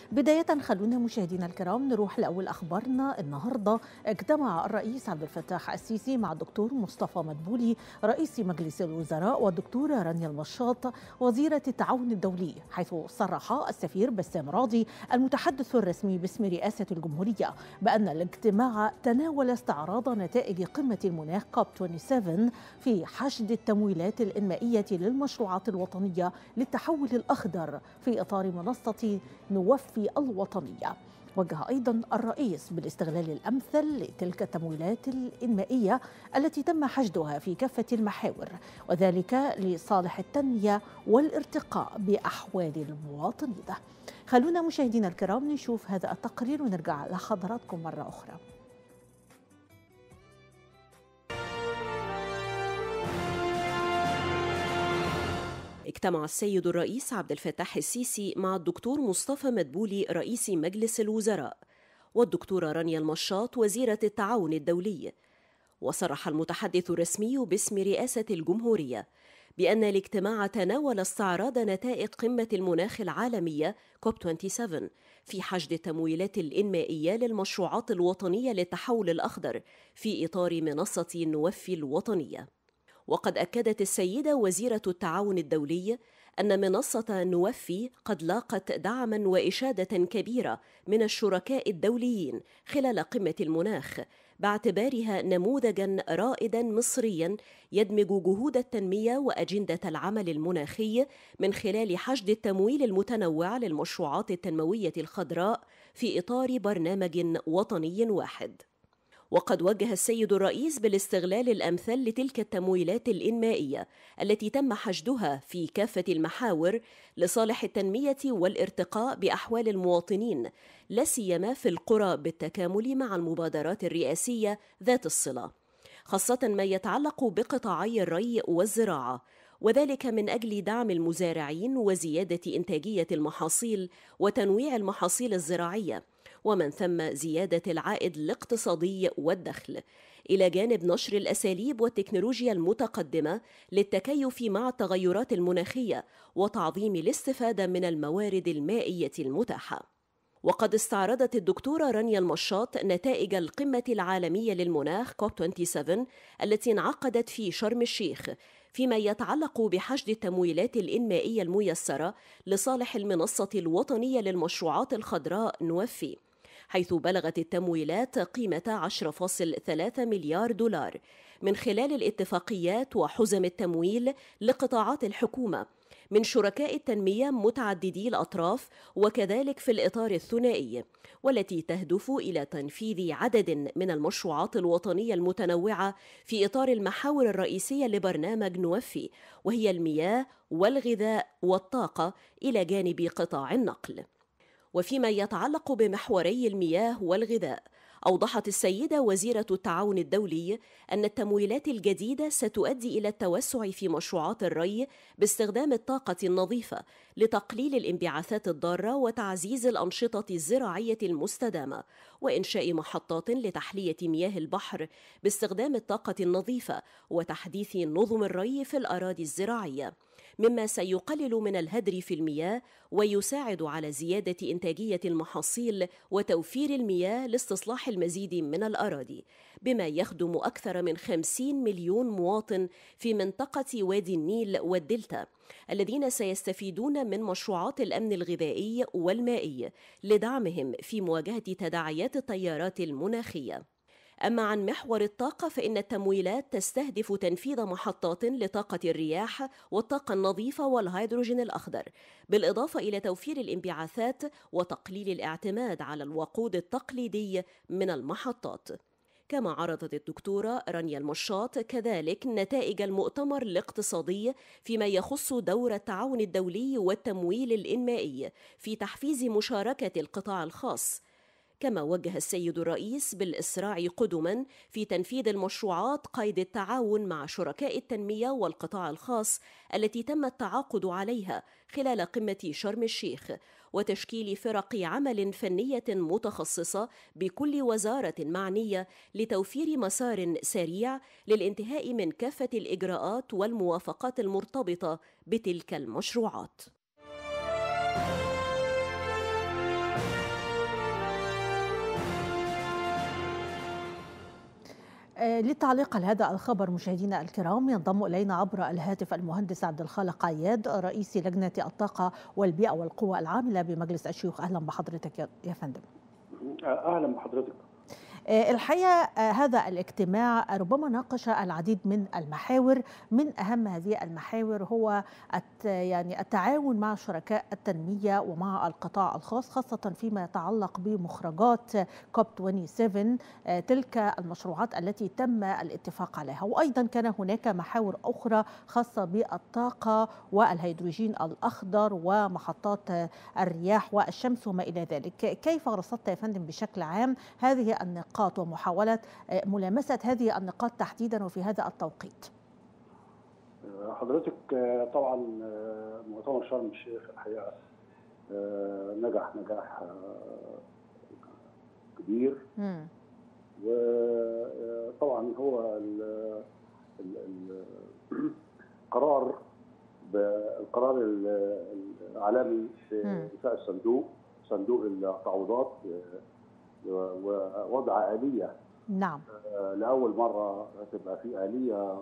بداية خلونا مشاهدينا الكرام نروح لأول أخبارنا النهاردة اجتمع الرئيس عبد الفتاح السيسي مع الدكتور مصطفى مدبولي رئيس مجلس الوزراء والدكتورة رانيا المشاط وزيرة التعاون الدولي حيث صرح السفير بسام راضي المتحدث الرسمي باسم رئاسة الجمهورية بأن الاجتماع تناول استعراض نتائج قمة المناخ كوب 27 في حشد التمويلات الإنمائية للمشروعات الوطنية للتحول الأخضر في إطار منصة نوفي الوطنية وجه أيضا الرئيس بالاستغلال الأمثل لتلك التمويلات الإنمائية التي تم حشدها في كافة المحاور وذلك لصالح التنمية والارتقاء بأحوال المواطنين خلونا مشاهدينا الكرام نشوف هذا التقرير ونرجع لحضراتكم مرة أخرى اجتمع السيد الرئيس عبد الفتاح السيسي مع الدكتور مصطفى مدبولي رئيس مجلس الوزراء والدكتورة رانيا المشاط وزيرة التعاون الدولي وصرح المتحدث الرسمي باسم رئاسة الجمهورية بأن الاجتماع تناول استعراض نتائج قمة المناخ العالمية كوب 27 في حشد التمويلات الإنمائية للمشروعات الوطنية للتحول الأخضر في إطار منصة نوفي الوطنية وقد أكدت السيدة وزيرة التعاون الدولي أن منصة نوفي قد لاقت دعما وإشادة كبيرة من الشركاء الدوليين خلال قمة المناخ باعتبارها نموذجا رائدا مصريا يدمج جهود التنمية وأجندة العمل المناخي من خلال حشد التمويل المتنوع للمشروعات التنموية الخضراء في إطار برنامج وطني واحد وقد وجه السيد الرئيس بالاستغلال الامثل لتلك التمويلات الانمائيه التي تم حشدها في كافه المحاور لصالح التنميه والارتقاء باحوال المواطنين لا سيما في القرى بالتكامل مع المبادرات الرئاسيه ذات الصله خاصه ما يتعلق بقطاعي الري والزراعه وذلك من اجل دعم المزارعين وزياده انتاجيه المحاصيل وتنويع المحاصيل الزراعيه ومن ثم زياده العائد الاقتصادي والدخل الى جانب نشر الاساليب والتكنولوجيا المتقدمه للتكيف مع التغيرات المناخيه وتعظيم الاستفاده من الموارد المائيه المتاحه وقد استعرضت الدكتورة رانيا المشاط نتائج القمة العالمية للمناخ كوب 27 التي انعقدت في شرم الشيخ فيما يتعلق بحشد التمويلات الإنمائية الميسرة لصالح المنصة الوطنية للمشروعات الخضراء نوفي حيث بلغت التمويلات قيمة 10.3 مليار دولار من خلال الاتفاقيات وحزم التمويل لقطاعات الحكومة من شركاء التنمية متعددي الأطراف وكذلك في الإطار الثنائي والتي تهدف إلى تنفيذ عدد من المشروعات الوطنية المتنوعة في إطار المحاور الرئيسية لبرنامج نوفي وهي المياه والغذاء والطاقة إلى جانب قطاع النقل وفيما يتعلق بمحوري المياه والغذاء أوضحت السيدة وزيرة التعاون الدولي أن التمويلات الجديدة ستؤدي إلى التوسع في مشروعات الري باستخدام الطاقة النظيفة لتقليل الانبعاثات الضارة وتعزيز الأنشطة الزراعية المستدامة وإنشاء محطات لتحلية مياه البحر باستخدام الطاقة النظيفة وتحديث نظم الري في الأراضي الزراعية مما سيقلل من الهدر في المياه ويساعد على زيادة إنتاجية المحاصيل وتوفير المياه لاستصلاح المزيد من الأراضي بما يخدم أكثر من 50 مليون مواطن في منطقة وادي النيل والدلتا الذين سيستفيدون من مشروعات الأمن الغذائي والمائي لدعمهم في مواجهة تداعيات التيارات المناخية أما عن محور الطاقة فإن التمويلات تستهدف تنفيذ محطات لطاقة الرياح والطاقة النظيفة والهيدروجين الأخضر بالإضافة إلى توفير الانبعاثات وتقليل الاعتماد على الوقود التقليدي من المحطات كما عرضت الدكتورة رانيا المشاط كذلك نتائج المؤتمر الاقتصادي فيما يخص دور التعاون الدولي والتمويل الإنمائي في تحفيز مشاركة القطاع الخاص كما وجه السيد الرئيس بالإسراع قدما في تنفيذ المشروعات قيد التعاون مع شركاء التنمية والقطاع الخاص التي تم التعاقد عليها خلال قمة شرم الشيخ وتشكيل فرق عمل فنية متخصصة بكل وزارة معنية لتوفير مسار سريع للانتهاء من كافة الإجراءات والموافقات المرتبطة بتلك المشروعات. للتعليق على هذا الخبر مشاهدينا الكرام ينضم الينا عبر الهاتف المهندس عبد الخالق عياد رئيس لجنه الطاقه والبيئه والقوى العامله بمجلس الشيوخ اهلا بحضرتك يا فندم اهلا بحضرتك الحقيقه هذا الاجتماع ربما ناقش العديد من المحاور من اهم هذه المحاور هو يعني التعاون مع شركاء التنميه ومع القطاع الخاص خاصه فيما يتعلق بمخرجات كوب 27 تلك المشروعات التي تم الاتفاق عليها وايضا كان هناك محاور اخرى خاصه بالطاقه والهيدروجين الاخضر ومحطات الرياح والشمس وما الى ذلك كيف رصدت يا فندم بشكل عام هذه النقاط النقاط ومحاولة ملامسة هذه النقاط تحديدا وفي هذا التوقيت حضرتك طبعا مؤتمر شرم الشيخ الحقيقة نجح نجاح كبير وطبعا هو القرار القرار العالمي في انشاء الصندوق صندوق التعويضات ووضع آلية نعم لأول مرة تبقى في آلية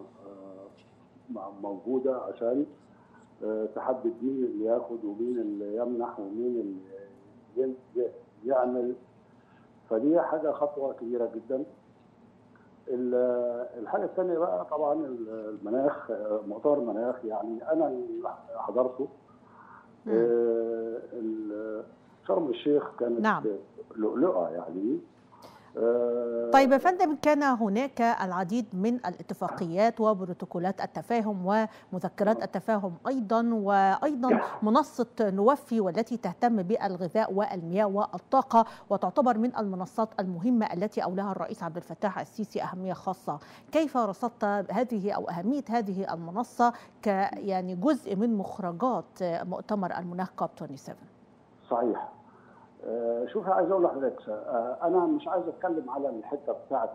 موجودة عشان تحدد مين اللي ياخد ومين اللي يمنح ومين اللي يعمل فدي حاجة خطوة كبيرة جدا الحاجة الثانية بقى طبعا المناخ مؤتمر المناخ يعني أنا اللي حضرته شرم الشيخ كانت نعم. لؤلؤه يعني طيب يا فندم كان هناك العديد من الاتفاقيات وبروتوكولات التفاهم ومذكرات التفاهم ايضا وايضا منصه نوفي والتي تهتم بالغذاء والمياه والطاقه وتعتبر من المنصات المهمه التي اولها الرئيس عبد الفتاح السيسي اهميه خاصه، كيف رصدت هذه او اهميه هذه المنصه ك يعني جزء من مخرجات مؤتمر المناخ كوب 27 صحيح شوف عايز اقول لحضرتك انا مش عايز اتكلم على الحته بتاعه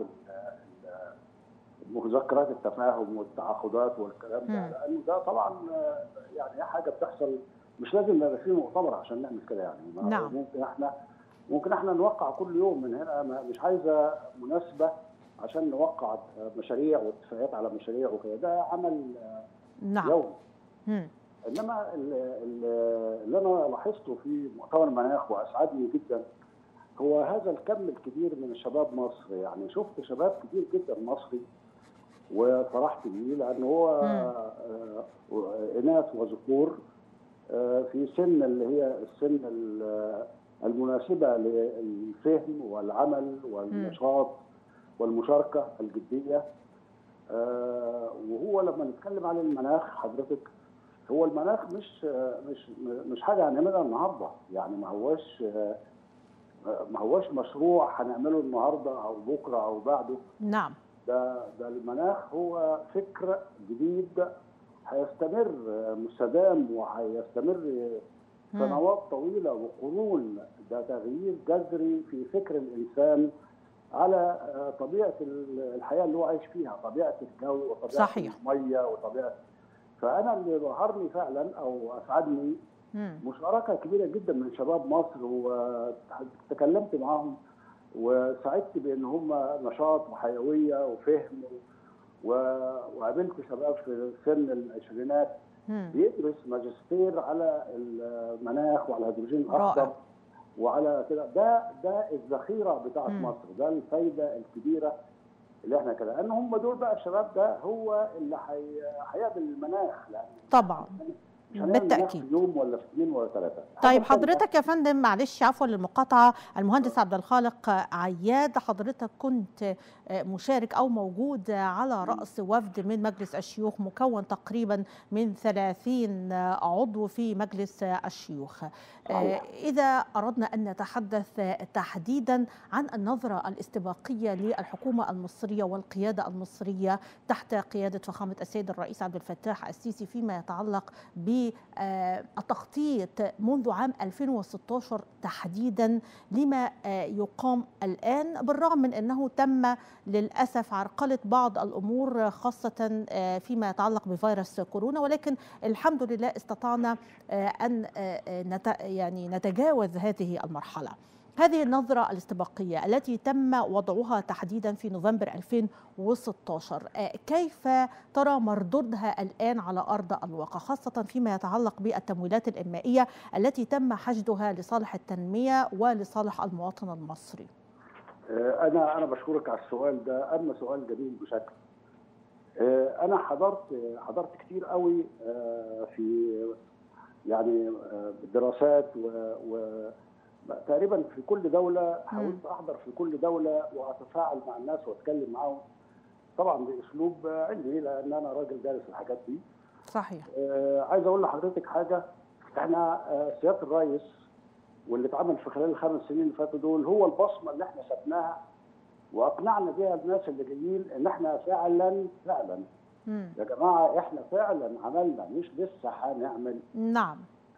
مذكرات التفاهم والتعاقدات والكلام ده لانه ده طبعا يعني حاجه بتحصل مش لازم يبقى في مؤتمر عشان نعمل كده يعني نعم. ممكن احنا ممكن احنا نوقع كل يوم من هنا مش عايزه مناسبه عشان نوقع مشاريع واتفاقيات على مشاريع وكده ده عمل نعم. يومي مم. انما اللي انا لاحظته في مؤتمر المناخ واسعدني جدا هو هذا الكم الكبير من شباب مصر يعني شفت شباب كتير جدا مصري وفرحت بيه لان هو اناث وذكور في سن اللي هي السن المناسبه للفهم والعمل والنشاط والمشاركه الجديه وهو لما نتكلم عن المناخ حضرتك هو المناخ مش مش مش حاجه هنعملها النهارده يعني ما هوش ما هوش مشروع هنعمله النهارده او بكره او بعده نعم ده ده المناخ هو فكر جديد هيستمر مستدام وهيستمر سنوات طويله وقرون ده تغيير جذري في فكر الانسان على طبيعه الحياه اللي هو عايش فيها طبيعه الجو وطبيعه صحيح. الميه وطبيعه فانا اللي ظهرني فعلا او اسعدني مم. مشاركه كبيره جدا من شباب مصر وتكلمت معاهم وسعدت بان هم نشاط وحيويه وفهم و- وقابلت شباب في سن العشرينات مم. بيدرس ماجستير على المناخ وعلى الهيدروجين الاخضر رائع. وعلى كده ده ده الذخيره بتاعت مم. مصر ده الفايده الكبيره اللي احنا كده لان هم دول بقى الشباب ده هو اللي هي- هيعمل المناخ لان طبعا مش هنعمل مناخ بالتأكيد. في يوم ولا في اثنين ولا ثلاثه طيب حاجة تانية، حضرتك يا فندم معلش عفوا للمقاطعة المهندس عبد الخالق عياد حضرتك كنت مشارك أو موجود على رأس وفد من مجلس الشيوخ مكون تقريبا من 30 عضو في مجلس الشيوخ صحيح. إذا أردنا أن نتحدث تحديدا عن النظرة الاستباقية للحكومة المصرية والقيادة المصرية تحت قيادة فخامة السيد الرئيس عبد الفتاح السيسي فيما يتعلق بالتخطيط منذ عام 2016 تحديدا لما يقام الآن بالرغم من أنه تم للأسف عرقلة بعض الأمور خاصة فيما يتعلق بفيروس كورونا ولكن الحمد لله استطعنا أن نت يعني نتجاوز هذه المرحلة هذه النظرة الاستباقية التي تم وضعها تحديدا في نوفمبر 2016 كيف ترى مردودها الآن على أرض الواقع خاصة فيما يتعلق بالتمويلات الإنمائية التي تم حشدها لصالح التنمية ولصالح المواطن المصري أنا أنا بشكرك على السؤال ده أما سؤال جميل بشكل أنا حضرت حضرت كتير قوي في يعني دراسات و, و تقريبا في كل دوله حاولت احضر في كل دوله واتفاعل مع الناس واتكلم معاهم طبعا باسلوب علمي لان انا راجل دارس الحاجات دي صحيح آه عايز اقول لحضرتك حاجه احنا آه سياده الرئيس واللي اتعمل في خلال الخمس سنين اللي فاتوا دول هو البصمه اللي احنا سبناها واقنعنا بيها الناس اللي جايين ان احنا فعلا فعلا مم. يا جماعه احنا فعلا عملنا مش لسه هنعمل نعم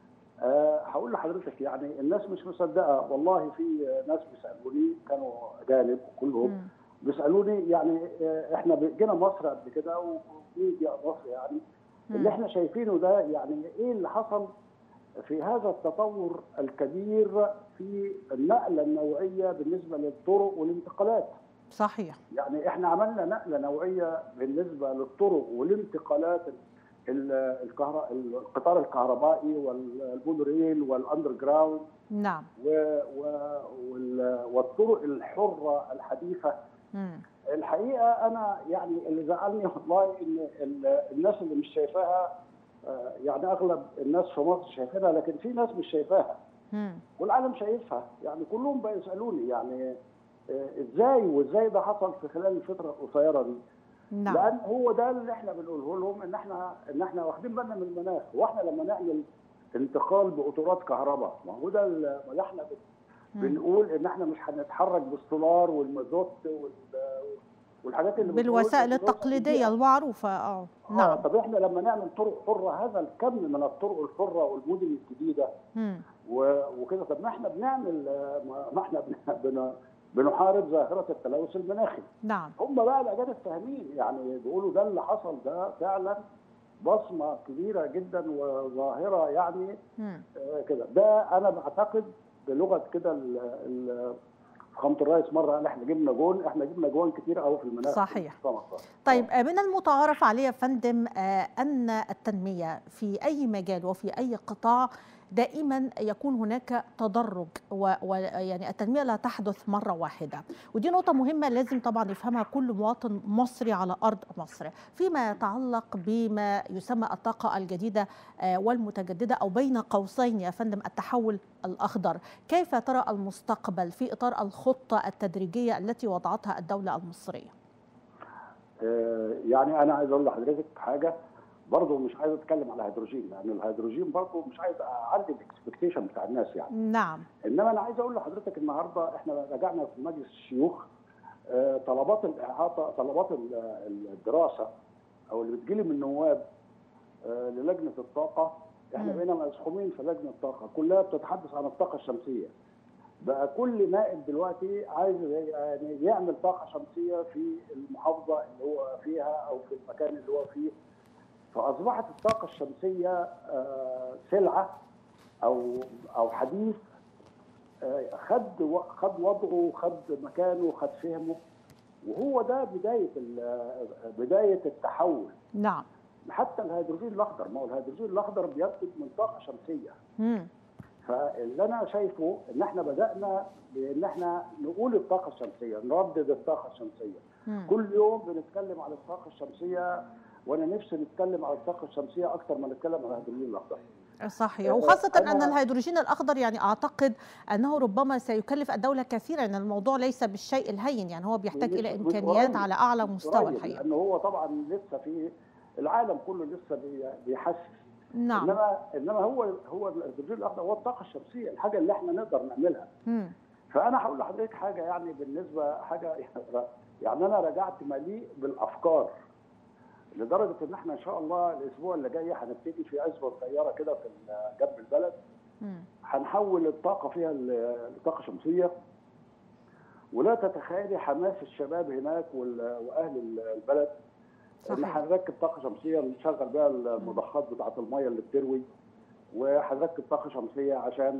أه هقول لحضرتك يعني الناس مش مصدقه والله في ناس بيسالوني كانوا اجانب كلهم مم. بيسالوني يعني آه، احنا جينا مصر قبل كده وبنيجي مصر يعني مم. اللي احنا شايفينه ده يعني ايه اللي حصل في هذا التطور الكبير في النقله النوعيه بالنسبه للطرق والانتقالات صحيح يعني احنا عملنا نقله نوعيه بالنسبه للطرق والانتقالات ال- الكهرباء القطار الكهربائي والمونوريل والاندر جراوند نعم و- و- وال- والطرق الحره الحديثه مم. الحقيقه انا يعني اللي زعلني والله ان ال- الناس اللي مش شايفاها آه، يعني اغلب الناس في مصر شايفينها لكن في ناس مش شايفاها مم. والعالم شايفها يعني كلهم بقى يسالوني يعني آه، ازاي وازاي ده حصل في خلال الفتره القصيره دي نعم لان هو ده اللي احنا بنقوله لهم ان احنا ان احنا واخدين بالنا من المناخ واحنا لما نعمل انتقال بقطارات كهرباء ما هو ده ال- ما ده احنا بن- مم. بنقول ان احنا مش هنتحرك بالسولار والمازوت وال- والحاجات اللي بتقول بالوسائل إن الوسائل التقليدية دي- المعروفة اه آه نعم طب احنا لما نعمل طرق حره هذا الكم من الطرق الحره والمدن الجديده مم. و- وكده طب ما احنا بنعمل آه، ما- ما احنا بن- بن- بنحارب ظاهره التلوث المناخي نعم هم بقى الاجانب فاهمين يعني بيقولوا ده اللي حصل ده فعلا بصمه كبيره جدا وظاهره يعني مم. آه، كده ده انا بعتقد بلغه كده ال- ال- فخامه الرئيس مره قال احنا جبنا جون احنا جبنا جوان كتير قوي في المناخ صحيح. في مصر. طيب آه، من المتعارف عليه يا فندم آه، أن التنمية في أي مجال وفي أي قطاع دائما يكون هناك تدرج ويعني التنمية لا تحدث مرة واحدة ودي نقطة مهمة لازم طبعا يفهمها كل مواطن مصري على أرض مصر فيما يتعلق بما يسمى الطاقة الجديدة آه، والمتجددة أو بين قوسين يا فندم التحول الأخضر كيف ترى المستقبل في إطار الخطة التدريجية التي وضعتها الدولة المصرية آه، يعني انا عايز اقول لحضرتك حاجه برضه مش عايز اتكلم على الهيدروجين لان الهيدروجين برضه مش عايز اعلي الاكسبكتيشن بتاع الناس يعني نعم انما انا عايز اقول لحضرتك النهارده احنا رجعنا في مجلس الشيوخ آه، طلبات الاعاطه طلبات ال- الدراسه او اللي بتجيلي من النواب آه، للجنه الطاقه احنا مم. بقينا مسحومين في لجنه الطاقه كلها بتتحدث عن الطاقه الشمسيه بقى كل نائب دلوقتي عايز يعني يعمل طاقه شمسيه في المحافظه اللي هو فيها او في المكان اللي هو فيه فاصبحت الطاقه الشمسيه آه، سلعه او او حديث آه، خد و- خد وضعه خد مكانه خد فهمه وهو ده بدايه ال- بدايه التحول نعم حتى الهيدروجين الاخضر ما هو الهيدروجين الاخضر بينتج من طاقه شمسيه مم. فاللي انا شايفه ان احنا بدانا بان احنا نقول الطاقه الشمسيه نردد الطاقه الشمسيه مم. كل يوم بنتكلم على الطاقه الشمسيه وانا نفسي نتكلم على الطاقه الشمسيه اكتر ما نتكلم على الهيدروجين الاخضر صحيح آه، وخاصة أنا- أن الهيدروجين الأخضر يعني أعتقد أنه ربما سيكلف الدولة كثيرا أن الموضوع ليس بالشيء الهين يعني هو بيحتاج مش- إلى مش إمكانيات قريب. على أعلى مش مستوى قريب، الحقيقة لان هو طبعا لسه في العالم كله لسه بي- بيحسس نعم انما انما هو هو الهيدروجين الاخضر هو الطاقه الشمسيه الحاجه اللي احنا نقدر نعملها مم. فانا هقول لحضرتك حاجه يعني بالنسبه حاجه يعني انا رجعت مليء بالافكار لدرجه ان احنا ان شاء الله الاسبوع اللي جاي هنبتدي في عزبه صغيره كده في ال- جنب البلد مم. هنحول الطاقه فيها ل- لطاقه شمسيه ولا تتخيلي حماس الشباب هناك وال- واهل البلد ان صحيح هنركب طاقه شمسيه نشغل بيها المضخات بتاعه الميه اللي بتروي وهنركب طاقه شمسيه عشان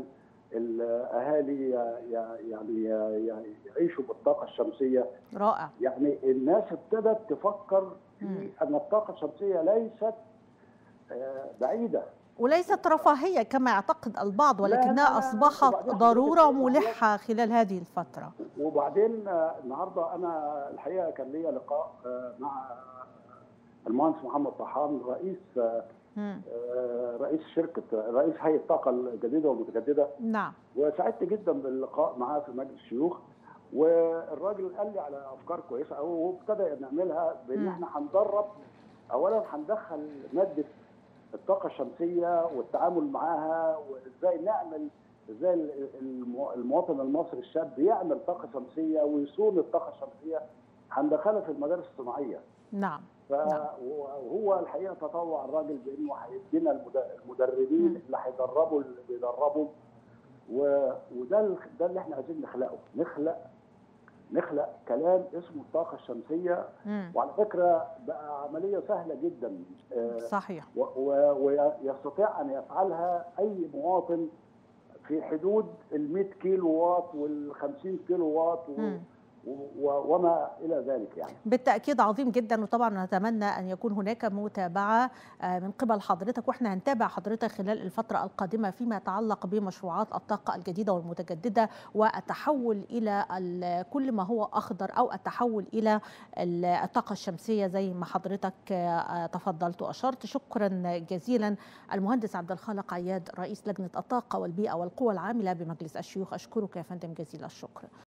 الاهالي يعني يعيشوا بالطاقه الشمسيه رائع يعني الناس ابتدت تفكر في ان الطاقه الشمسيه ليست بعيده وليست رفاهيه كما يعتقد البعض ولكنها لا لا اصبحت ضروره ملحه خلال هذه الفتره وبعدين النهارده انا الحقيقه كان ليا لقاء مع المهندس محمد طحان رئيس مم. رئيس شركه رئيس هيئه الطاقه الجديده والمتجدده نعم وسعدت جدا باللقاء معاه في مجلس الشيوخ والراجل قال لي على افكار كويسه وابتدى نعملها بان مم. احنا هندرب اولا هندخل ماده الطاقه الشمسيه والتعامل معاها وازاي نعمل ازاي الم- المواطن المصري الشاب يعمل طاقه شمسيه ويصون الطاقه الشمسيه هندخلها في المدارس الصناعيه نعم فهو الحقيقه تطوع الراجل بانه هيدينا المد- المدربين مم. اللي هيدربوا اللي بيدربوا و- وده ال- ده اللي احنا عايزين نخلقه نخلق نخلق كلام اسمه الطاقه الشمسيه مم. وعلى فكره بقى عمليه سهله جدا آه، صحيح و- و- ويستطيع ان يفعلها اي مواطن في حدود ال 100 كيلو واط وال 50 كيلو واط و- مم. و- وما الى ذلك يعني بالتأكيد عظيم جدا وطبعا نتمنى أن يكون هناك متابعة آه، من قبل حضرتك وإحنا هنتابع حضرتك خلال الفترة القادمة فيما يتعلق بمشروعات الطاقة الجديدة والمتجددة والتحول إلى ال- كل ما هو أخضر أو التحول إلى ال- الطاقة الشمسية زي ما حضرتك آه، تفضلت وأشرت شكرا جزيلا المهندس عبد الخالق عياد رئيس لجنة الطاقة والبيئة والقوى العاملة بمجلس الشيوخ أشكرك يا فندم جزيل الشكر